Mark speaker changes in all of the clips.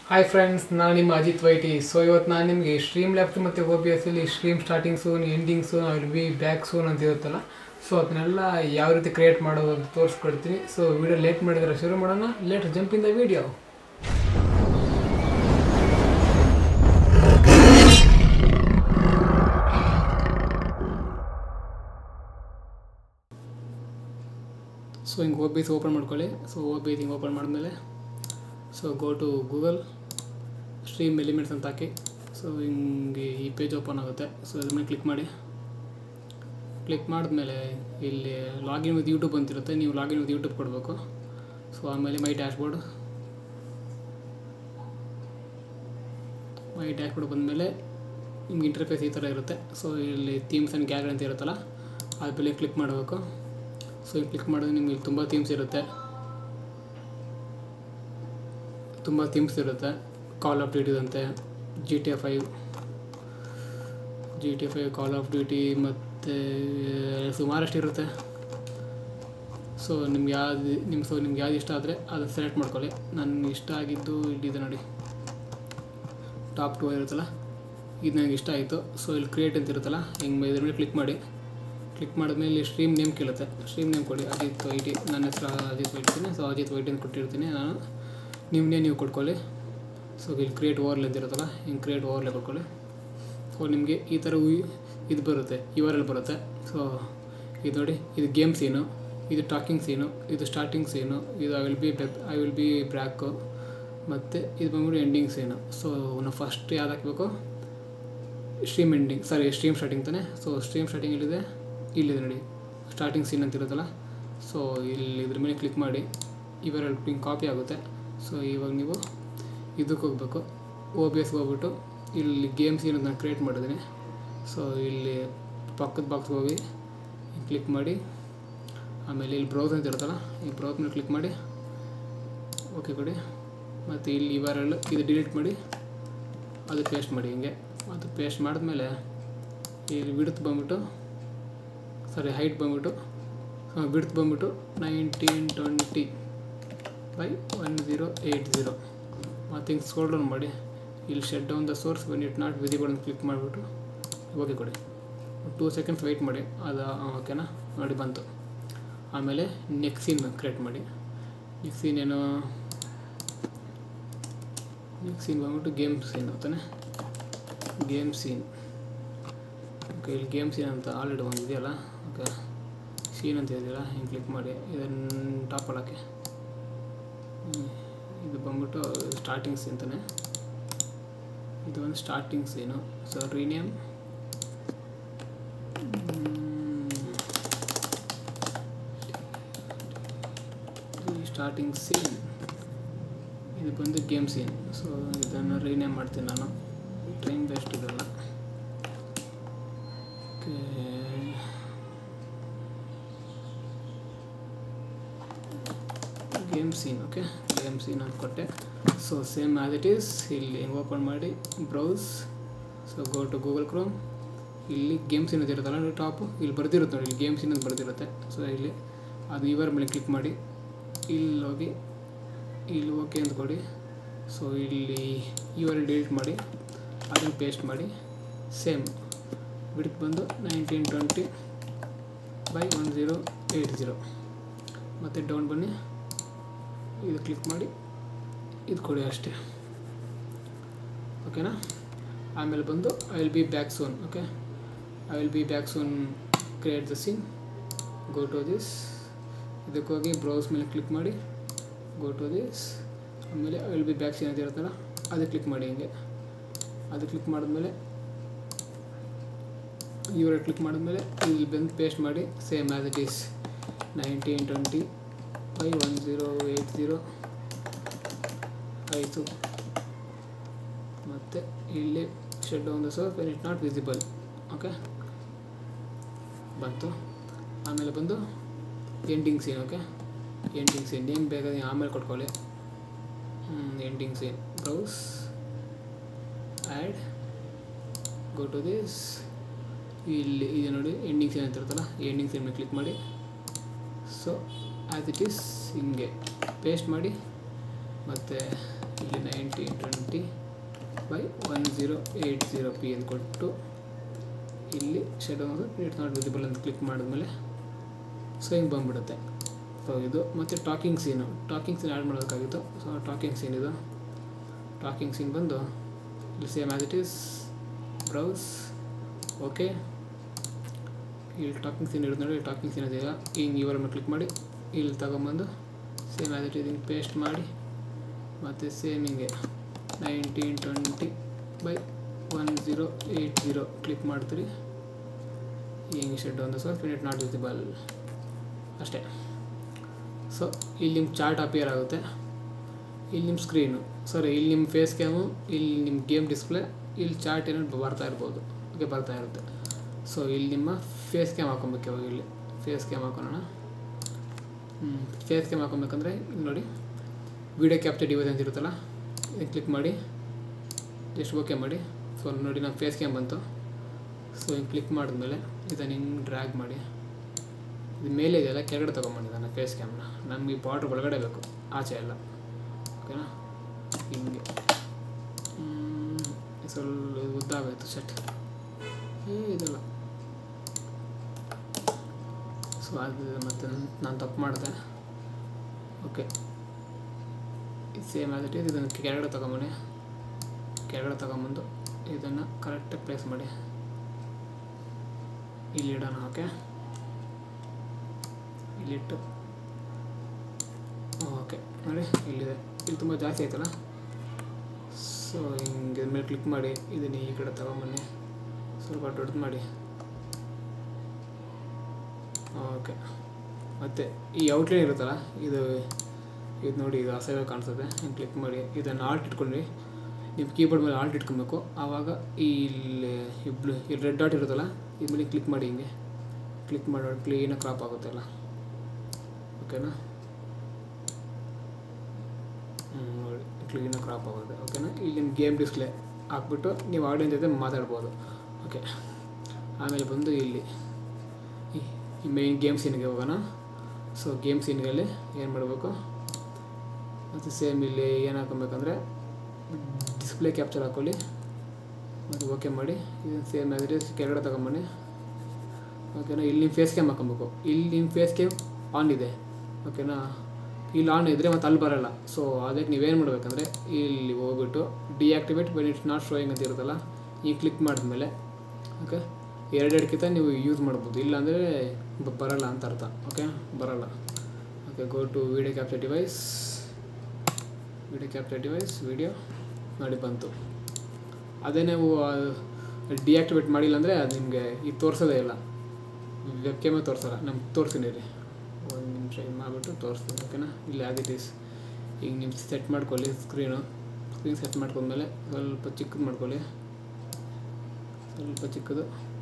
Speaker 1: hi friends ನಾನು ನಿಮ್ಮ Ajit Y T so ಇವತ್ತು ನಾನು ನಿಮಗೆ ಸ್ಟ್ರೀಮ್ ಲ್ಯಾಬ್ಸ್ ಮತ್ತು ಓ ಬಿ ಎಸ್ಸಲ್ಲಿ stream starting soon ending soon will be back soon ಅಂತ ಇರುತ್ತಲ್ಲ ಸೊ ಅದನ್ನೆಲ್ಲ ಯಾವ ರೀತಿ ಕ್ರಿಯೇಟ್ ಮಾಡೋದು ಅಂತ ತೋರಿಸ್ಕೊಡ್ತೀನಿ ಸೊ ವಿಡಿಯೋ ಲೇಟ್ ಮಾಡಿದ್ರೆ ಶುರು ಮಾಡೋಣ late jump in the video so ಹಿಂಗೆ ಓ ಬಿ ಎಸ್ ಓಪನ್ ಮಾಡ್ಕೊಳ್ಳಿ ಸೊ ಓ ಬಿ ಎಸ್ ಹಿಂಗೆ ಓಪನ್ ಮಾಡಿದ್ಮೇಲೆ so go to Google stream elements ಅಂತ ಹಾಕಿ ಸೊ ಹಿಂಗೆ ಈ ಪೇಜ್ ಓಪನ್ ಆಗುತ್ತೆ ಸೊ ಅದ್ರ ಮೇಲೆ ಕ್ಲಿಕ್ ಮಾಡಿ ಕ್ಲಿಕ್ ಮಾಡಿದ್ಮೇಲೆ ಇಲ್ಲಿ ಲಾಗಿನ್ ವಿತ್ ಯೂಟ್ಯೂಬ್ ಅಂತಿರುತ್ತೆ ನೀವು ಲಾಗಿನ್ ವಿತ್ ಯೂಟ್ಯೂಬ್ ಕೊಡಬೇಕು ಸೊ ಆಮೇಲೆ ಮೈ ಡ್ಯಾಶ್ಬೋರ್ಡ್ ಮೈ ಡ್ಯಾಶ್ಬೋರ್ಡ್ ಬಂದಮೇಲೆ ನಿಮ್ಗೆ ಇಂಟರ್ಫೇಸ್ ಈ ಥರ ಇರುತ್ತೆ ಸೊ ಇಲ್ಲಿ ಥೀಮ್ಸ್ ಆ್ಯಂಡ್ ಗ್ಯಾಲರಿ ಅಂತ ಇರುತ್ತಲ್ಲ ಅದ್ರ ಮೇಲೆ ಕ್ಲಿಕ್ ಮಾಡಬೇಕು ಸೊ ಇಲ್ಲಿ ಕ್ಲಿಕ್ ಮಾಡಿದ್ರೆ ನಿಮ್ಗೆ ಇಲ್ಲಿ ತುಂಬ ಥೀಮ್ಸ್ ಇರುತ್ತೆ ತುಂಬ ಥೀಮ್ಸ್ ಇರುತ್ತೆ ಕಾಲ್ ಆಫ್ ಡ್ಯೂಟಿದಂತೆ G T F five G T F five call of duty ಮತ್ತು ಸುಮಾರಷ್ಟು ಇರುತ್ತೆ ಸೊ ನಿಮ್ಗೆ ಯಾವ್ದು ನಿಮ್ಮ ಸೊ ನಿಮ್ಗೆ ಯಾವ್ದು ಇಷ್ಟ ಆದರೆ ಅದನ್ನು ಸೆಲೆಕ್ಟ್ ಮಾಡ್ಕೊಳ್ಳಿ ನನ್ನ ಇಷ್ಟ ಆಗಿದ್ದು ಇಲ್ಲಿದೆ ನೋಡಿ ಟಾಪ್ ಟು ಇರುತ್ತಲ್ಲ ಇದು ನನಗೆ ಇಷ್ಟ ಆಯಿತು ಸೊ ಇಲ್ಲಿ ಕ್ರಿಯೇಟ್ ಅಂತ ಇರುತ್ತಲ್ಲ ಹಿಂಗೆ ಇದ್ರ ಮೇಲೆ ಕ್ಲಿಕ್ ಮಾಡಿ ಕ್ಲಿಕ್ ಮಾಡಿದ್ಮೇಲೆ ಇಲ್ಲಿ ಸ್ಟ್ರೀಮ್ ನೇಮ್ ಕೇಳುತ್ತೆ ಸ್ಟ್ರೀಮ್ ನೇಮ್ ಕೊಡಿ ಅಜಿತ್ ವೈಟಿ ನನ್ನ ಹೆಸರು ಅಜಿತ್ ವೈಟಿದ್ದೀನಿ ಸೊ ಅಜಿತ್ ವೈಟಿ ಅಂತ ಕೊಟ್ಟಿರ್ತೀನಿ ನಾನು ನಿಮ್ಮನ್ನೇ ನೀವು ಕೊಟ್ಕೊಳ್ಳಿ ಸೊ ಇಲ್ಲಿ ಕ್ರಿಯೇಟ್ ಓವರ್ಲೆ ಅಂತ ಇರುತ್ತಲ್ಲ ಹಿಂಗೆ ಕ್ರಿಯೇಟ್ ಓವರ್ಲೆ ಕೊಟ್ಕೊಳ್ಳಿ ಸೊ ನಿಮಗೆ ಈ ಥರ ಉಯ್- ಇದು ಬರುತ್ತೆ ಯು ಆರ್ ಎಲ್ ಬರುತ್ತೆ ಸೊ ಇದು ನೋಡಿ ಇದು ಗೇಮ್ ಸೀನು ಇದು ಟಾಕಿಂಗ್ ಸೀನು ಇದು ಸ್ಟಾರ್ಟಿಂಗ್ ಸೀನು ಇದು I will be back I will be back ಮತ್ತು ಇದು ಬಂದ್ಬಿಟ್ಟು ಎಂಡಿಂಗ್ ಸೀನು ಸೊ ನಾವು ಫಸ್ಟ್ ಯಾವ್ದು ಹಾಕಬೇಕು stream ending sorry stream starting ತಾನೆ ಸೊ ಸ್ಟ್ರೀಮ್ ಸ್ಟಾರ್ಟಿಂಗ್ ಇಲ್ಲಿದೆ ಇಲ್ಲಿದೆ ನೋಡಿ ಸ್ಟಾರ್ಟಿಂಗ್ ಸೀನ್ ಅಂತ ಇರುತ್ತಲ್ಲ ಸೊ ಇಲ್ಲಿ ಇದ್ರ ಮೇಲೆ ಕ್ಲಿಕ್ ಮಾಡಿ ಇವೆರಡು ಹಿಂಗೆ ಕಾಪಿ ಆಗುತ್ತೆ ಸೊ ಇವಾಗ ನೀವು ಇದಕ್ಕೆ ಹೋಗಬೇಕು ಓ ಬಿ ಎಸ್ಗೆ ಹೋಗ್ಬಿಟ್ಟು ಇಲ್ಲಿ ಗೇಮ್ ಸೀನ್ ನಾನು ಕ್ರಿಯೇಟ್ ಮಾಡಿದ್ದೀನಿ ಸೊ ಇಲ್ಲಿ ಪಕ್ಕದ ಬಾಕ್ಸ್ಗೆ ಹೋಗಿ ಕ್ಲಿಕ್ ಮಾಡಿ ಆಮೇಲೆ ಇಲ್ಲಿ ಬ್ರೌಸ್ ಅಂತ ಇರುತ್ತಲ್ಲ ಈ ಬ್ರೌಸ್ ಮೇಲೆ ಕ್ಲಿಕ್ ಮಾಡಿ ಓಕೆ ಕೊಡಿ ಮತ್ತು ಇಲ್ಲಿ ಇವೆರಡು ಇದು ಡಿಲೀಟ್ ಮಾಡಿ ಅದು ಪೇಸ್ಟ್ ಮಾಡಿ ಹಿಂಗೆ ಅದು ಪೇಸ್ಟ್ ಮಾಡಿದ್ಮೇಲೆ ಇಲ್ಲಿ ವಿಡ್ತ್ ಬಂದ್ಬಿಟ್ಟು ಸಾರಿ ಹೈಟ್ ಬಂದ್ಬಿಟ್ಟು ವಿಡ್ತ್ ಬಂದ್ಬಿಟ್ಟು nineteen twenty by one zero eight zero ಮತ್ತು ಹಿಂಗೆ ಸ್ಕ್ರೋಲ್ ಡೌನ್ ಮಾಡಿ ಇಲ್ಲಿ shut down the source when it not visible ಅಂತ ಕ್ಲಿಕ್ ಮಾಡಿಬಿಟ್ಟು ಓಕೆ ಕೊಡಿ ಟೂ ಸೆಕೆಂಡ್ಸ್ ವೆಯ್ಟ್ ಮಾಡಿ ಅದು ಓಕೆನಾ ನೋಡಿ ಬಂತು ಆಮೇಲೆ ನೆಕ್ಸ್ಟ್ ಸೀನ್ ಕ್ರಿಯೇಟ್ ಮಾಡಿ ನೆಕ್ಸ್ಟ್ ಸೀನ್ ಏನು ನೆಕ್ಸ್ಟ್ ಸೀನ್ ಬಂದ್ಬಿಟ್ಟು ಗೇಮ್ ಸೀನ್ ಅಂತಾನೆ ಗೇಮ್ ಸೀನ್ ಓಕೆ ಇಲ್ಲಿ ಗೇಮ್ ಸೀನ್ ಅಂತ ಆಲ್ರೆಡಿ ಒಂದು ಇದೆಯಲ್ಲ ಓಕೆ ಸೀನ್ ಅಂತ ಇದೆಯಲ್ಲ ಹಿಂಗೆ ಕ್ಲಿಕ್ ಮಾಡಿ ಇದನ್ನು ಟಾಪ್ ಹಾಕಿ ಇದು ಬಂದ್ಬಿಟ್ಟು ಸ್ಟಾರ್ಟಿಂಗ್ ಸೀನ್ ತಾನೆ ಇದು ಒಂದು starting scene so rename starting scene ಇದು ಬಂದು ಗೇಮ್ ಸೀನ್ ಸೊ ಇದನ್ನು ರೀನೇಮ್ ಮಾಡ್ತೀನಿ ನಾನು ಟೈಮ್ ಬೆಸ್ಟ್ ಇದಲ್ಲ okay game scene okay game scene ಅಂತ ಕೊಟ್ಟೆ so same as it is ಇಲ್ಲಿ ಓಪನ್ ಮಾಡಿ browse so go to Google Chrome ಇಲ್ಲಿ ಗೇಮ್ ಸೀನ್ ಅಂತ ಇರುತ್ತಲ್ಲ ನೋಡಿ ಟಾಪು ಇಲ್ಲಿ ಬರ್ದಿರುತ್ತೆ ನೋಡಿ ಇಲ್ಲಿ ಗೇಮ್ ಸೀನ್ ಅಂತ ಬರ್ದಿರುತ್ತೆ ಸೊ ಇಲ್ಲಿ ಅದು ಇವರ ಮೇಲೆ ಕ್ಲಿಕ್ ಮಾಡಿ ಇಲ್ಲಿ ಹೋಗಿ ಇಲ್ಲಿ ಓಕೆ ಅಂತ ಕೊಡಿ ಸೊ ಇಲ್ಲಿ ಇವರ್ ಡಿಲೀಟ್ ಮಾಡಿ ಅದನ್ನು ಪೇಸ್ಟ್ ಮಾಡಿ ಸೇಮ್ ಬಿಡ್ತು ಬಂದು nineteen twenty by one zero eight zero ಮತ್ತು ಡೌನ್ ಬನ್ನಿ ಇದು ಕ್ಲಿಕ್ ಮಾಡಿ ಇದು ಕೊಡಿ ಅಷ್ಟೇ ಓಕೆನಾ ಆಮೇಲೆ ಬಂದು I will be back soon okay I will be back soon create the scene go to this ಇದಕ್ಕೆ ಹೋಗಿ ಬ್ರೌಸ್ ಮೇಲೆ ಕ್ಲಿಕ್ ಮಾಡಿ ಗೋ ಟು ದಿಸ್ ಆಮೇಲೆ I will be back scene ಅಂತ ಇರುತ್ತಲ್ಲ ಅದಕ್ಕೆ ಕ್ಲಿಕ್ ಮಾಡಿ ಹಿಂಗೆ ಅದು ಕ್ಲಿಕ್ ಮಾಡಿದ್ಮೇಲೆ ಇವರ ಕ್ಲಿಕ್ ಮಾಡಿದ್ಮೇಲೆ ಇಲ್ಲಿ ಬಂದು ಪೇಸ್ಟ್ ಮಾಡಿ same as it is nineteen twenty by one zero eight zero ಆಯಿತು ಮತ್ತು ಇಲ್ಲಿ shut on the source when it not visible okay ಬಂತು ಆಮೇಲೆ ಬಂದು ending scene okay ending scene name ಬೇಕಾದ್ರೆ ಆಮೇಲೆ ಕೊಟ್ಕೊಳ್ಳಿ ending scene browse add go to this ಇಲ್ಲಿ ಇದೆ ನೋಡಿ ಎಂಡಿಂಗ್ ಸೀನ್ ಅಂತ ಇರುತ್ತಲ್ಲ ಎಂಡಿಂಗ್ ಸೀನ್ ಮೇಲೆ ಕ್ಲಿಕ್ ಮಾಡಿ ಸೊ ಆ್ಯಸ್ ಇಟ್ ಈಸ್ ಹಿಂಗೆ ಪೇಸ್ಟ್ ಮಾಡಿ ಮತ್ತು ಇಲ್ಲಿ nineteen twenty by one zero eight zero P ಅಂತ ಕೊಟ್ಟು ಇಲ್ಲಿ ಶೆಡೋ ಇಟ್ಸ್ ನಾಟ್ ವಿಸಿಬಲ್ ಅಂತ ಕ್ಲಿಕ್ ಮಾಡಿದ್ಮೇಲೆ ಸೊ ಹಿಂಗೆ ಬಂದ್ಬಿಡುತ್ತೆ ಸೊ ಇದು ಮತ್ತು talking scene talking scene add ಮಾಡಬೇಕಾಗಿತ್ತು ಸೊ ಟಾಕಿಂಗ್ ಸೀನ್ ಇದು ಟಾಕಿಂಗ್ ಸೀನ್ ಬಂದು ಇಲ್ಲಿ same as it is browse okay ಇಲ್ಲಿ ಟಾಕಿಂಗ್ ಸೀನ್ ಇರುತ್ತೆ ನೋಡಿ ಟಾಕಿಂಗ್ ಸೀನ್ ಇದೆಯಲ್ಲ ಹಿಂಗೆ ಇವರನ್ನು ಕ್ಲಿಕ್ ಮಾಡಿ ಇಲ್ಲಿ ತಗೊಂಬಂದು ಸೇಮ್ ಆ್ಯಸ್ ಇಟ್ ಈಸ್ ಹಿಂಗೆ ಪೇಸ್ಟ್ ಮಾಡಿ ಮತ್ತು ಸೇಮ್ ಹಿಂಗೆ nineteen twenty by one zero eight zero click ಮಾಡ್ತೀರಿ ಹಿಂಗೆ ಶೆಡ್ ಒಂದು ಸ್ವಲ್ಪ ಮಿನಿಟ್ ನಾಟ್ ವಿಸಿಬಲ್ ಅಷ್ಟೇ ಸೊ ಇಲ್ಲಿ ನಿಮ್ಮ ಚಾರ್ಟ್ ಅಪಿಯರ್ ಆಗುತ್ತೆ ಇಲ್ಲಿ ನಿಮ್ಮ ಸ್ಕ್ರೀನು ಸಾರಿ ಇಲ್ಲಿ ನಿಮ್ಮ ಫೇಸ್ ಕ್ಯಾಮು ಇಲ್ಲಿ ನಿಮ್ಮ ಗೇಮ್ ಡಿಸ್ಪ್ಲೇ ಇಲ್ಲಿ ಚಾರ್ಟ್ ಏನೋ ಬರ್ತಾ ಇರ್ಬೋದು ಓಕೆ ಬರ್ತಾ ಇರುತ್ತೆ ಸೊ ಇಲ್ಲಿ ನಿಮ್ಮ ಫೇಸ್ ಕ್ಯಾಮ್ ಹಾಕೊಬೇಕು ಇವಾಗ ಇಲ್ಲಿ ಫೇಸ್ ಕ್ಯಾಮ್ ಹಾಕೋಣ ಫೇಸ್ ಕ್ಯಾಮ್ ಹಾಕೊಬೇಕಂದ್ರೆ ಇಲ್ಲಿ ನೋಡಿ ವಿಡಿಯೋ ಕ್ಯಾಪ್ಚರ್ ಡಿವೈಸ್ ಅಂತ ಇರುತ್ತಲ್ಲ ಇದನ್ನು ಕ್ಲಿಕ್ ಮಾಡಿ ಜಸ್ಟ್ ಓಕೆ ಮಾಡಿ ಸೊ ನೋಡಿ ನಮ್ಮ ಫೇಸ್ ಕ್ಯಾಮ್ ಬಂತು ಸೊ ಹಿಂಗೆ ಕ್ಲಿಕ್ ಮಾಡಿದ್ಮೇಲೆ ಇದನ್ನು ಹಿಂಗೆ ಡ್ರ್ಯಾಗ್ ಮಾಡಿ ಇದು ಮೇಲೆ ಇದೆಯಲ್ಲ ಕೆಳಗಡೆ ತೊಗೊಂಬಂಡಿ ನನ್ನ ಫೇಸ್ ಕ್ಯಾಮ್ನ ನಮಗೆ ಬಾರ್ಡ್ರ್ ಒಳಗಡೆ ಬೇಕು ಆಚೆ ಎಲ್ಲ ಓಕೆನಾ ಹಿಂಗೆ ಹ್ಮ್, ಸ್ವಲ್ಪ ಇದು ಉದ್ದ ಆಗೋಯ್ತು ಸೆಟ್ ಏ ಇದಲ್ಲ ಸೊ ಅದು ಮತ್ತೆ ನಾನು ತಪ್ಪು ಮಾಡಿದೆ okay same as it is ಇದನ್ನು ಕೆಳಗಡೆ ತೊಗೊಂಬನ್ನಿ ಕೆಳಗಡೆ ತೊಗೊಂಬಂದು ಇದನ್ನು ಕರೆಕ್ಟಾಗಿ ಪ್ಲೇಸ್ ಮಾಡಿ ಇಲ್ಲಿ ಇಡೋಣ ಓಕೆ ಇಲ್ಲಿಟ್ಟು ಓಕೆ ನೋಡಿ ಇಲ್ಲಿದೆ ಇಲ್ಲಿ ತುಂಬ ಜಾಸ್ತಿ ಆಯ್ತಲ್ಲ ಸೊ ಹಿಂಗೆ ಇದ್ರ ಮೇಲೆ ಕ್ಲಿಕ್ ಮಾಡಿ ಇದನ್ನು ಈ ಕಡೆ ತಗೊಂಬನ್ನಿ ಸ್ವಲ್ಪ ದೊಡ್ಡದು ಮಾಡಿ ಓಕೆ ಮತ್ತು ಈ ಔಟ್ಲೈನ್ ಇರುತ್ತಲ್ಲ ಇದು ಇದು ನೋಡಿ ಇದು ಅಸಹ್ಯ ಕಾಣಿಸುತ್ತೆ ಹಿಂಗೆ ಕ್ಲಿಕ್ ಮಾಡಿ ಇದನ್ನು ಆಲ್ಟ್ ಇಟ್ಕೊಂಡ್ರಿ ನಿಮ್ಮ ಕೀಬೋರ್ಡ್ ಮೇಲೆ ಆಲ್ಟ್ ಇಟ್ಕೊಬೇಕು ಆವಾಗ ಈ ಇಲ್ಲಿ ಇಬ್ಲು ಈ ರೆಡ್ ಡಾಟ್ ಇರುತ್ತಲ್ಲ ಇದ್ರ ಮೇಲೆ ಕ್ಲಿಕ್ ಮಾಡಿ ಹಿಂಗೆ ಕ್ಲಿಕ್ ಮಾಡಿ ಕ್ಲೀನಾಗಿ ಕ್ರಾಪ್ ಆಗುತ್ತೆ ಎಲ್ಲ ಓಕೆನಾ ಹ್ಞೂ ನೋಡಿ ಕ್ಲೀನಾಗಿ ಕ್ರಾಪ್ ಆಗುತ್ತೆ ಓಕೆನಾ ಇಲ್ಲಿ ನಿಮ್ಮ ಗೇಮ್ ಡಿಸ್ಪ್ಲೇ ಹಾಕ್ಬಿಟ್ಟು ನೀವು ಆಡಿಯನ್ಸ್ ಜೊತೆ ಮಾತಾಡ್ಬೋದು ಓಕೆ ಆಮೇಲೆ ಬಂದು ಇಲ್ಲಿ ಈ- ಈ ಮೇನ್ ಗೇಮ್ ಸೀನ್ಗೆ ಹೋಗೋಣ ಸೊ ಗೇಮ್ ಸೀನ್ಗಳಲ್ಲಿ ಏನು ಮಾಡಬೇಕು ಮತ್ತು ಸೇಮ್ ಇಲ್ಲಿ ಏನು ಹಾಕೊಬೇಕಂದ್ರೆ ಡಿಸ್ಪ್ಲೇ ಕ್ಯಾಪ್ಚರ್ ಹಾಕ್ಕೊಳ್ಳಿ ಮತ್ತು ಓಕೆ ಮಾಡಿ ಇದನ್ನು ಸೇಮ್ ಆ್ಯಸ್ ಕೆಳಗಡೆ ತಗೊಂಬನ್ನಿ ಓಕೆನಾ ಇಲ್ಲಿ ನಿಮ್ಮ ಫೇಸ್ ಕ್ಯಾಮ್ ಹಾಕೊಬೇಕು ಇಲ್ಲಿ ನಿಮ್ಮ ಫೇಸ್ ಕ್ಯಾಮ್ ಆನ್ ಇದೆ ಓಕೆನಾ ಇಲ್ಲಿ ಆನ್ ಇದ್ದರೆ ಮತ್ತು ಅಲ್ಲಿ ಬರಲ್ಲ ಸೊ ಅದಕ್ಕೆ ನೀವೇನು ಮಾಡಬೇಕಂದ್ರೆ ಇಲ್ಲಿ ಹೋಗ್ಬಿಟ್ಟು deactivate when it's not showing ಅಂತ ಇರುತ್ತಲ್ಲ ಈ ಕ್ಲಿಕ್ ಮಾಡಿದ್ಮೇಲೆ ಓಕೆ ಎರಡೆರಡಕ್ಕಿಂತ ನೀವು ಯೂಸ್ ಮಾಡ್ಬೋದು ಇಲ್ಲಾಂದರೆ ಬ- ಬರಲ್ಲ ಅಂತ ಅರ್ಥ ಓಕೆ ಬರಲ್ಲ okay go to video capture device video capture device video ನೋಡಿ ಬಂತು ಅದೇ ನೀವು ಡಿಆಕ್ಟಿವೇಟ್ ಮಾಡಿಲ್ಲ ಅಂದರೆ ಅದು ನಿಮಗೆ ಇದು ತೋರಿಸೋದೇ ಇಲ್ಲ ವೆಬ್ ಕ್ಯಾಮೇ ತೋರಿಸಲ್ಲ ನಮ್ಗೆ ತೋರಿಸ್ತೀನಿ ರೀ ಒಂದು ನಿಮಿಷ ಇದು ಮಾಡಿಬಿಟ್ಟು ತೋರಿಸ್ತೀನಿ ಓಕೆನಾ ಇಲ್ಲಿ ಆ್ಯಸ್ ಇಟ್ ಈಸ್ ಈಗ ನಿಮ್ಮ ಸೆಟ್ ಮಾಡ್ಕೊಳ್ಳಿ ಸ್ಕ್ರೀನು ಸ್ಕ್ರೀನ್ ಸೆಟ್ ಮಾಡ್ಕೊಂಡ್ಮೇಲೆ ಸ್ವಲ್ಪ ಚಿಕ್ಕದು ಮಾಡ್ಕೊಳ್ಳಿ ಸ್ವಲ್ಪ ಚಿಕ್ಕದು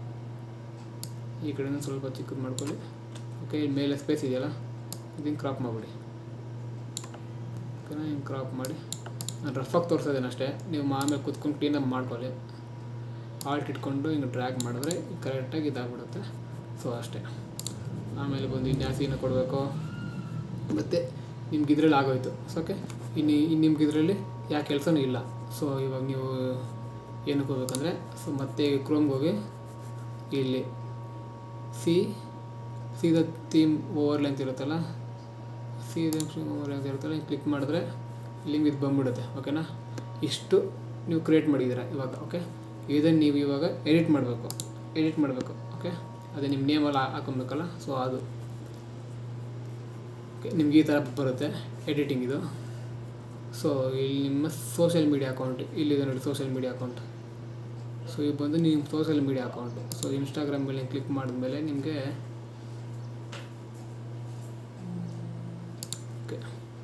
Speaker 1: ಈ ಕಡೆಯಿಂದ ಸ್ವಲ್ಪ ಚಿಕ್ಕದು ಮಾಡ್ಕೊಳ್ಳಿ ಓಕೆ ಇಲ್ಲಿ ಮೇಲೆ ಸ್ಪೇಸ್ ಇದೆಯಲ್ಲ ಇದನ್ನು ಕ್ರಾಪ್ ಮಾಡಿಬಿಡಿ ಓಕೆನಾ ಹಿಂಗೆ ಕ್ರಾಪ್ ಮಾಡಿ ನಾನು ರಫಾಗಿ ತೋರಿಸೋದೇನು ಅಷ್ಟೇ ನೀವು ಆಮೇಲೆ ಕುತ್ಕೊಂಡು ಕ್ಲೀನಾಗಿ ಮಾಡ್ಕೊಳ್ಳಿ ಆಲ್ಟ್ ಇಟ್ಕೊಂಡು ಹಿಂಗೆ ಡ್ರ್ಯಾಗ್ ಮಾಡಿದ್ರೆ ಕರೆಕ್ಟಾಗಿ ಇದಾಗ್ಬಿಡುತ್ತೆ ಸೊ ಅಷ್ಟೇ ಆಮೇಲೆ ಬಂದು ಇನ್ಯಾವ ಸೀನ ಕೊಡಬೇಕು ಮತ್ತು ನಿಮ್ಗೆ ಇದ್ರಲ್ಲಿ ಆಗೋಯ್ತು ಸೊ ಓಕೆ ಇನ್ನು ಇನ್ನು ನಿಮ್ಗೆ ಇದರಲ್ಲಿ ಯಾವ ಕೆಲಸನೂ ಇಲ್ಲ ಸೊ ಇವಾಗ ನೀವು ಏನಕ್ಕೆ ಹೋಗ್ಬೇಕಂದ್ರೆ ಸೊ ಮತ್ತೆ ಕ್ರೋಮ್ಗೆ ಹೋಗಿ ಇಲ್ಲಿ see see the theme overlay ಅಂತ ಇರುತ್ತಲ್ಲ ಸಿ ದ ಓವರ್ಲೆ ಅಂತ ಇರುತ್ತಲ್ಲ ಕ್ಲಿಕ್ ಮಾಡಿದ್ರೆ ಲಿಂಕ್ ಇದು ಬಂದ್ಬಿಡುತ್ತೆ ಓಕೆನಾ ಇಷ್ಟು ನೀವು ಕ್ರಿಯೇಟ್ ಮಾಡಿದ್ದೀರಾ ಇವಾಗ ಓಕೆ ಇದನ್ನು ನೀವು ಇವಾಗ ಎಡಿಟ್ ಮಾಡಬೇಕು ಎಡಿಟ್ ಮಾಡಬೇಕು ಓಕೆ ಅದೇ ನಿಮ್ಮ ನೇಮಲ್ಲಿ ಹಾಕೊಬೇಕಲ್ಲ ಸೊ ಅದು ಓಕೆ ನಿಮ್ಗೆ ಈ ಥರ ಬರುತ್ತೆ ಎಡಿಟಿಂಗ್ ಇದು ಸೊ ಇಲ್ಲಿ ನಿಮ್ಮ ಸೋಷಿಯಲ್ ಮೀಡಿಯಾ ಅಕೌಂಟ್ ಇಲ್ಲಿದೆ ನೋಡಿ ಸೋಷಿಯಲ್ ಮೀಡಿಯಾ ಅಕೌಂಟ್ ಸೊ ಇದು ಬಂದು ನಿಮ್ಮ social media account so Instagram ಮೇಲೆ ಕ್ಲಿಕ್ ಮಾಡಿದ್ಮೇಲೆ ನಿಮಗೆ ಓಕೆ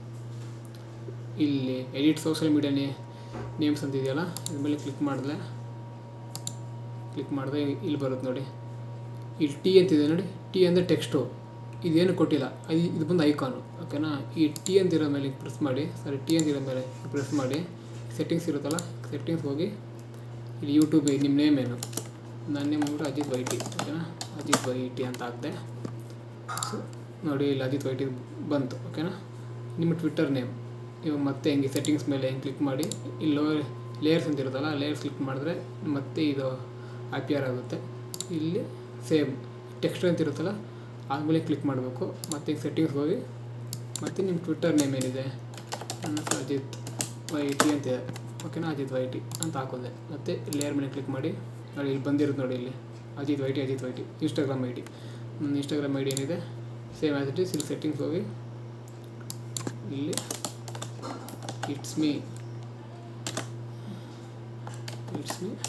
Speaker 1: ಇಲ್ಲಿ ಎಡಿಟ್ ಸೋಷಿಯಲ್ ಮೀಡಿಯಾ ನೇ ನೇಮ್ಸ್ ಅಂತ ಇದೆಯಲ್ಲ ಇದ್ರ ಮೇಲೆ ಕ್ಲಿಕ್ ಮಾಡಿದ್ರೆ ಕ್ಲಿಕ್ ಮಾಡಿದ್ರೆ ಇಲ್ಲಿ ಬರುತ್ತೆ ನೋಡಿ ಇಲ್ಲಿ ಟಿ ಅಂತಿದೆ ನೋಡಿ ಟಿ ಅಂದರೆ ಟೆಕ್ಸ್ಟು ಇದೇನು ಕೊಟ್ಟಿಲ್ಲ ಅದು ಇದು ಬಂದು ಐಕಾನು ಓಕೆನಾ ಈ ಟಿ ಅಂತಿರೋ ಮೇಲೆ ಪ್ರೆಸ್ ಮಾಡಿ ಸಾರಿ ಟಿ ಅಂತಿರೋ ಮೇಲೆ ಪ್ರೆಸ್ ಮಾಡಿ ಸೆಟ್ಟಿಂಗ್ಸ್ ಇರುತ್ತಲ್ಲ ಸೆಟ್ಟಿಂಗ್ಸ್ ಹೋಗಿ ಇಲ್ಲಿ ಯೂಟ್ಯೂಬ್ ನಿಮ್ಮ ನೇಮ್ ಏನು ನನ್ನ ನೇಮ್ ಬಂದ್ಬಿಟ್ಟು ಅಜಿತ್ ವೈಟಿ ಓಕೆನಾ ಅಜಿತ್ ವೈಟಿ ಅಂತ ಹಾಕಿದೆ ಸೊ ನೋಡಿ ಇಲ್ಲಿ ಅಜಿತ್ ವೈಟಿ ಬಂತು ಓಕೆನಾ ನಿಮ್ಮ ಟ್ವಿಟ್ಟರ್ ನೇಮ್ ಇವಾಗ ಮತ್ತೆ ಹಿಂಗೆ ಸೆಟ್ಟಿಂಗ್ಸ್ ಮೇಲೆ ಹಿಂಗೆ ಕ್ಲಿಕ್ ಮಾಡಿ ಇಲ್ಲಿ ಲೇಯರ್ಸ್ ಅಂತ ಇರುತ್ತಲ್ಲ ಲೇಯರ್ಸ್ ಕ್ಲಿಕ್ ಮಾಡಿದ್ರೆ ಮತ್ತೆ ಇದು ಅಪಿಯರ್ ಆಗುತ್ತೆ ಇಲ್ಲಿ ಸೇಮ್ ಟೆಕ್ಸ್ಟ್ ಅಂತ ಇರುತ್ತಲ್ಲ ಆದಮೇಲೆ ಕ್ಲಿಕ್ ಮಾಡಬೇಕು ಮತ್ತು ಈಗ ಸೆಟ್ಟಿಂಗ್ಸ್ ಹೋಗಿ ಮತ್ತು ನಿಮ್ಮ ಟ್ವಿಟ್ಟರ್ ನೇಮ್ ಏನಿದೆ ನನ್ನ ಹೆಸರು ಅಜಿತ್ ವೈ ಟಿ ಅಂತಿದೆ ಓಕೆನಾ ಅಜಿತ್ ವೈ ಟಿ ಅಂತ ಹಾಕೊಂಡೆ ಮತ್ತು ಲೇಯರ್ ಮೇಲೆ ಕ್ಲಿಕ್ ಮಾಡಿ ನೋಡಿ ಇಲ್ಲಿ ಬಂದಿರುತ್ತೆ ನೋಡಿ ಇಲ್ಲಿ Ajith Y T Ajith Y T Instagram I D ನನ್ನ ಇನ್ಸ್ಟಾಗ್ರಾಮ್ ಐ ಡಿ ಏನಿದೆ ಸೇಮ್ ಆ್ಯಸ್ ಇಟ್ ಈಸ್ ಇಲ್ಲಿ ಸೆಟ್ಟಿಂಗ್ಸ್ ಹೋಗಿ ಇಲ್ಲಿ it's me it's me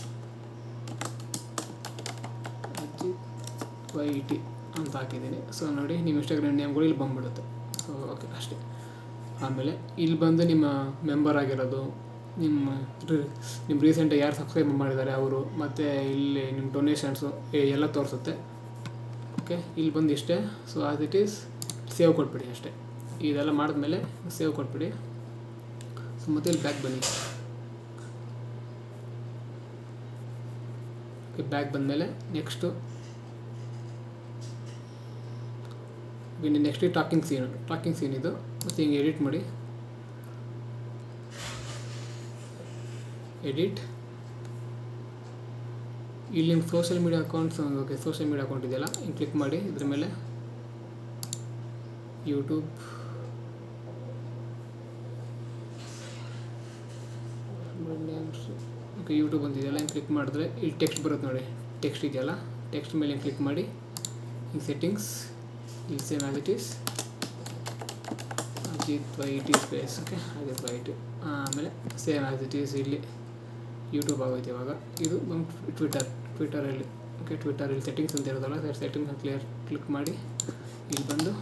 Speaker 1: Ajith Y T ಅಂತ ಹಾಕಿದ್ದೀನಿ ಸೊ ನೋಡಿ ನಿಮ್ಮ ಇನ್ಸ್ಟಾಗ್ರಾಮ್ ನೇಮ್ಗಳು ಇಲ್ಲಿ ಬಂದ್ಬಿಡುತ್ತೆ ಸೊ ಓಕೆ ಅಷ್ಟೇ ಆಮೇಲೆ ಇಲ್ಲಿ ಬಂದು ನಿಮ್ಮ ಮೆಂಬರ್ ಆಗಿರೋದು ನಿಮ್ಮ ರಿ- ನಿಮ್ಮ ರೀಸೆಂಟಾಗಿ ಯಾರು ಸಬ್ಸ್ಕ್ರೈಬ್ ಮಾಡಿದ್ದಾರೆ ಅವರು ಮತ್ತು ಇಲ್ಲಿ ನಿಮ್ಮ ಡೊನೇಷನ್ಸು ಎಲ್ಲ ತೋರಿಸುತ್ತೆ ಓಕೆ ಇಲ್ಲಿ ಬಂದು ಇಷ್ಟೇ so as it is save ಕೊಟ್ಬಿಡಿ ಅಷ್ಟೇ ಇದೆಲ್ಲ ಮಾಡಿದ್ಮೇಲೆ ಸೇವ್ ಕೊಟ್ಬಿಡಿ ಸೊ ಮತ್ತೆ ಇಲ್ಲಿ ಬ್ಯಾಕ್ ಬನ್ನಿ ಓಕೆ ಬ್ಯಾಕ್ ಬಂದಮೇಲೆ ನೆಕ್ಸ್ಟು ಇನ್ನು next talking scene talking scene ಇದು ಮತ್ತು ಹಿಂಗೆ ಎಡಿಟ್ ಮಾಡಿ ಎಡಿಟ್ ಇಲ್ಲಿ ನಿಮ್ಮ social media accounts okay social media account ಇದೆಯಲ್ಲ ಹಿಂಗೆ ಕ್ಲಿಕ್ ಮಾಡಿ ಇದ್ರ ಮೇಲೆ ಯೂಟ್ಯೂಬ್ ಓಕೆ ಯೂಟ್ಯೂಬ್ ಅಂತಿದೆಯಲ್ಲ ಹಿಂಗೆ ಕ್ಲಿಕ್ ಮಾಡಿದ್ರೆ ಇಲ್ಲಿ ಟೆಕ್ಸ್ಟ್ ಬರುತ್ತೆ ನೋಡಿ ಟೆಕ್ಸ್ಟ್ ಇದೆಯಲ್ಲ ಟೆಕ್ಸ್ಟ್ ಮೇಲೆ ಹಿಂಗೆ ಕ್ಲಿಕ್ ಮಾಡಿ ಈ ಸೆಟ್ಟಿಂಗ್ಸ್ ಇಲ್ಲಿ same as it is Ajith Y T space okay Ajith Y T ಆಮೇಲೆ ಸೇಮ್ ಆಸ್ ಇಟ್ ಈಸ್ ಇಲ್ಲಿ ಯೂಟ್ಯೂಬ್ ಆಗೋಯ್ತು ಇವಾಗ ಇದು ಬಂದು ಟ್ವಿಟರ್ ಟ್ವಿಟರಲ್ಲಿ ಓಕೆ ಟ್ವಿಟರಲ್ಲಿ ಸೆಟ್ಟಿಂಗ್ಸ್ ಅಂತ ಇರೋದಲ್ಲ ಸೆಟ್ಟಿಂಗ್ಸ್ ಕ್ಲಿಯರ್ ಕ್ಲಿಕ್ ಮಾಡಿ ಇಲ್ಲಿ ಬಂದು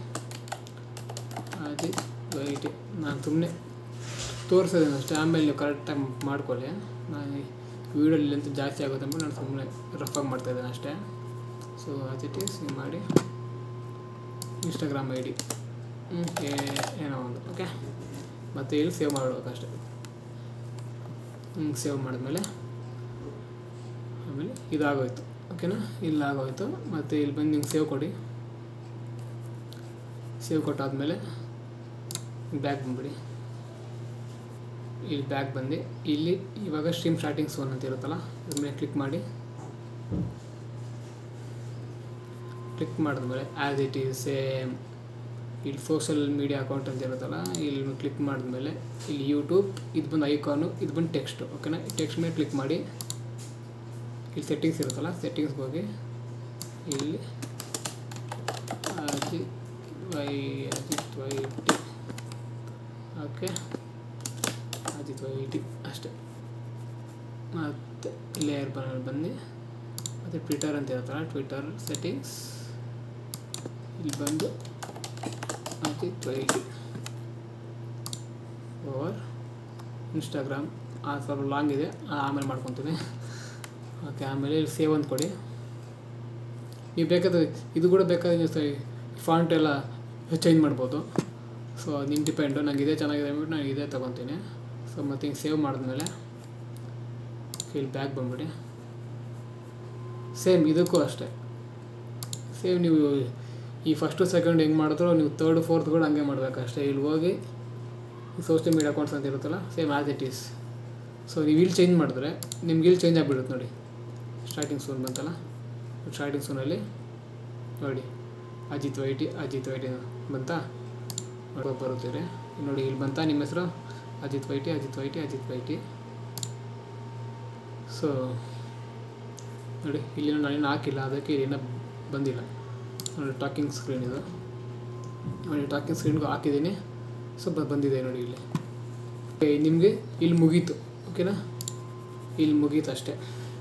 Speaker 1: ಅಜಿತ್ ವೈ ಟಿ ನಾನು ಸುಮ್ಮನೆ ತೋರಿಸೋದೇನು ಅಷ್ಟೇ ಆಮೇಲೆ ನೀವು ಕರೆಕ್ಟಾಗಿ ಮಾಡ್ಕೊಳ್ಳಿ ನಾನು ವೀಡಿಯೋಲಿ ಲೆಂತ್ ಜಾಸ್ತಿ ಆಗುತ್ತೆ ಅಂದ್ಬಿಟ್ಟು ನಾನು ಸುಮ್ಮನೆ ರಫಾಗಿ ಮಾಡ್ತಾಯಿದ್ದೇನೆ ಅಷ್ಟೇ ಸೊ ಆಸ್ ಇಟ್ ಈಸ್ ನೀವು ಮಾಡಿ ಇನ್ಸ್ಟಾಗ್ರಾಮ್ ಐ ಡಿ ಏನೋ ಒಂದು ಓಕೆ ಮತ್ತು ಇಲ್ಲಿ ಸೇವ್ ಮಾಡಬೇಕು ಅಷ್ಟೇ ಹಿಂಗೆ ಸೇವ್ ಮಾಡಿದ್ಮೇಲೆ ಆಮೇಲೆ ಇದಾಗೋಯ್ತು ಓಕೆನಾ ಇಲ್ಲಿ ಆಗೋಯ್ತು ಮತ್ತು ಇಲ್ಲಿ ಬಂದು ನಿಮ್ಗೆ ಸೇವ್ ಕೊಡಿ ಸೇವ್ ಕೊಟ್ಟಾದ್ಮೇಲೆ ಬ್ಯಾಕ್ ಬಂದ್ಬಿಡಿ ಇಲ್ಲಿ ಬ್ಯಾಕ್ ಬಂದು ಇಲ್ಲಿ ಇವಾಗ ಸ್ಟ್ರೀಮ್ ಸ್ಟಾರ್ಟಿಂಗ್ ಸೋನ್ ಅಂತ ಇರುತ್ತಲ್ಲ ಇದ್ರ ಮೇಲೆ ಕ್ಲಿಕ್ ಮಾಡಿ ಕ್ಲಿಕ್ ಮಾಡಿದ್ಮೇಲೆ ಆ್ಯಸ್ ಇಟ್ ಈಸ್ ಸೇಮ್ ಇಲ್ಲಿ ಸೋಷಲ್ ಮೀಡಿಯಾ ಅಕೌಂಟ್ ಅಂತ ಇರುತ್ತಲ್ಲ ಇಲ್ಲಿ ಕ್ಲಿಕ್ ಮಾಡಿದ್ಮೇಲೆ ಇಲ್ಲಿ ಯೂಟ್ಯೂಬ್ ಇದು ಬಂದು ಐಕಾನು ಇದು ಬಂದು ಟೆಕ್ಸ್ಟು ಓಕೆನಾ ಟೆಕ್ಸ್ಟ್ ಮೇಲೆ ಕ್ಲಿಕ್ ಮಾಡಿ ಇಲ್ಲಿ ಸೆಟ್ಟಿಂಗ್ಸ್ ಇರುತ್ತಲ್ಲ ಸೆಟ್ಟಿಂಗ್ಸ್ಗೆ ಹೋಗಿ ಇಲ್ಲಿ Ajith Y Ajith Y T okay Ajith Y T ಅಷ್ಟೇ ಮತ್ತು ಲೇಯರ್ ಬನ್ ಬಂದು ಮತ್ತು ಟ್ವಿಟರ್ ಅಂತ ಇರುತ್ತಲ್ಲ ಟ್ವಿಟರ್ ಸೆಟ್ಟಿಂಗ್ಸ್ ಇಲ್ಲಿ ಬಂದು Ajith Y T over Instagram ಅದು ಸ್ವಲ್ಪ ಲಾಂಗ್ ಇದೆ ಆಮೇಲೆ ಮಾಡ್ಕೊತೀನಿ ಓಕೆ ಆಮೇಲೆ ಇಲ್ಲಿ ಸೇವ್ ಅಂತ ಕೊಡಿ ನೀವು ಬೇಕಾದ್ರೆ ಇದು ಕೂಡ ಬೇಕಾದ್ರೆ ನೀವು ಸರಿ ಫಾಂಟ್ ಎಲ್ಲ ಚೇಂಜ್ ಮಾಡ್ಬೋದು ಸೊ ಅದು ನಿಮ್ಗೆ ಡಿಪೆಂಡು ನಂಗೆ ಇದೇ ಚೆನ್ನಾಗಿದೆ ಅಂದ್ಬಿಟ್ಟು ನಾನು ಇದೇ ತೊಗೊತೀನಿ ಸೊ ಮತ್ತು ಹಿಂಗೆ ಸೇವ್ ಮಾಡಿದ್ಮೇಲೆ ಇಲ್ಲಿ ಬ್ಯಾಕ್ ಬಂದ್ಬಿಡಿ ಸೇಮ್ ಇದಕ್ಕೂ ಅಷ್ಟೇ ಸೇಮ್ ನೀವು ಈ ಫಸ್ಟು ಸೆಕೆಂಡ್ ಹೆಂಗೆ ಮಾಡಿದ್ರು ನೀವು ತರ್ಡ್ ಫೋರ್ತ್ ಕೂಡ ಹಂಗೆ ಮಾಡಬೇಕು ಅಷ್ಟೇ ಇಲ್ಲಿ ಹೋಗಿ ಸೋಷಿಯಲ್ ಮೀಡಿಯಾ ಅಕೌಂಟ್ಸ್ ಅಂತ ಇರುತ್ತಲ್ಲ same as it is so ನೀವು ಇಲ್ಲಿ ಚೇಂಜ್ ಮಾಡಿದ್ರೆ ನಿಮ್ಗೆ ಇಲ್ಲಿ ಚೇಂಜ್ ಆಗಿಬಿಡುತ್ತೆ ನೋಡಿ ಸ್ಟಾರ್ಟಿಂಗ್ ಸೂನ್ ಬಂತಲ್ಲ ಸ್ಟಾರ್ಟಿಂಗ್ ಸೂನಲ್ಲಿ ನೋಡಿ ಅಜಿತ್ ವೈಟಿ ಅಜಿತ್ ವೈಟಿ ಬಂತಾ ನೋಡಿ ಬರುತ್ತೀರಿ ನೋಡಿ ಇಲ್ಲಿ ಬಂತಾ ನಿಮ್ಮ ಹೆಸರು Ajith Y T Ajith Y T Ajith Y T so ನೋಡಿ ಇಲ್ಲಿ ನಾನೇನು ಹಾಕಿಲ್ಲ ಅದಕ್ಕೆ ಇಲ್ಲಿನ ಬಂದಿಲ್ಲ ನೋಡಿ ಟಾಕಿಂಗ್ ಸ್ಕ್ರೀನ್ ಇದು ನೋಡಿ ಟಾಕಿಂಗ್ ಸ್ಕ್ರೀನ್ಗೂ ಹಾಕಿದ್ದೀನಿ ಸೊ ಬ- ಬಂದಿದೆ ನೋಡಿ ಇಲ್ಲಿ ಓಕೆ ನಿಮಗೆ ಇಲ್ಲಿ ಮುಗೀತು ಓಕೆನಾ ಇಲ್ಲಿ ಮುಗೀತು ಅಷ್ಟೇ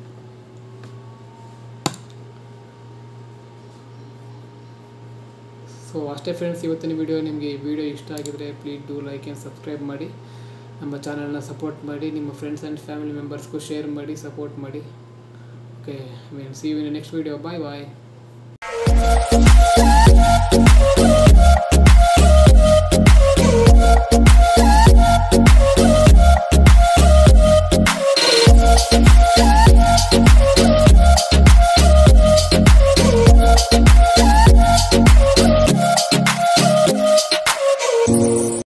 Speaker 1: ಸೊ ಅಷ್ಟೇ ಫ್ರೆಂಡ್ಸ್ ಇವತ್ತಿನ ವಿಡಿಯೋ ನಿಮಗೆ ಈ ವಿಡಿಯೋ ಇಷ್ಟ ಆಗಿದರೆ please do like and subscribe ಮಾಡಿ ನಮ್ಮ ಚಾನಲ್ನ ಸಪೋರ್ಟ್ ಮಾಡಿ ನಿಮ್ಮ ಫ್ರೆಂಡ್ಸ್ ಆ್ಯಂಡ್ ಫ್ಯಾಮಿಲಿ ಮೆಂಬರ್ಸ್ಗೂ ಶೇರ್ ಮಾಡಿ ಸಪೋರ್ಟ್ ಮಾಡಿ okay mean see you in next video bye bye